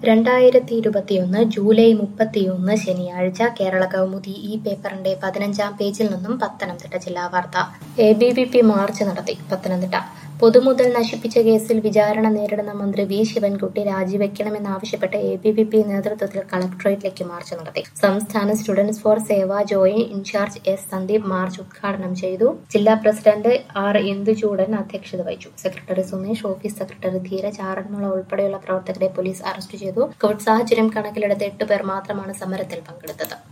രണ്ടായിരത്തി ഇരുപത്തിയൊന്ന് ജൂലൈ മുപ്പത്തിയൊന്ന് ശനിയാഴ്ച കേരള കൗമുദി ഈ പേപ്പറിന്റെ പതിനഞ്ചാം പേജിൽ നിന്നും പത്തനംതിട്ട ജില്ലാ വാർത്ത A B V P march നടത്തി പത്തനംതിട്ട പൊതുമുതൽ നശിപ്പിച്ച കേസിൽ വിചാരണ നേരിടുന്ന മന്ത്രി വി ശിവൻകുട്ടി രാജിവെക്കണമെന്നാവശ്യപ്പെട്ട് എ ബി വി പി നേതൃത്വത്തിൽ കളക്ടറേറ്റിലേക്ക് മാർച്ച് നടത്തി സംസ്ഥാന students for Seva joint in charge S Sandeep march ഉദ്ഘാടനം ചെയ്തു ജില്ലാ പ്രസിഡന്റ് ആർ ഇന്ദുചൂടൻ അധ്യക്ഷത വഹിച്ചു secretary Sumesh office secretary Dheeraj Aranmula ഉൾപ്പെടെയുള്ള പ്രവർത്തകരെ പോലീസ് അറസ്റ്റ് ചെയ്തു കോവിഡ് സാഹചര്യം കണക്കിലെടുത്ത് എട്ട് പേർ മാത്രമാണ് സമരത്തിൽ പങ്കെടുത്തത്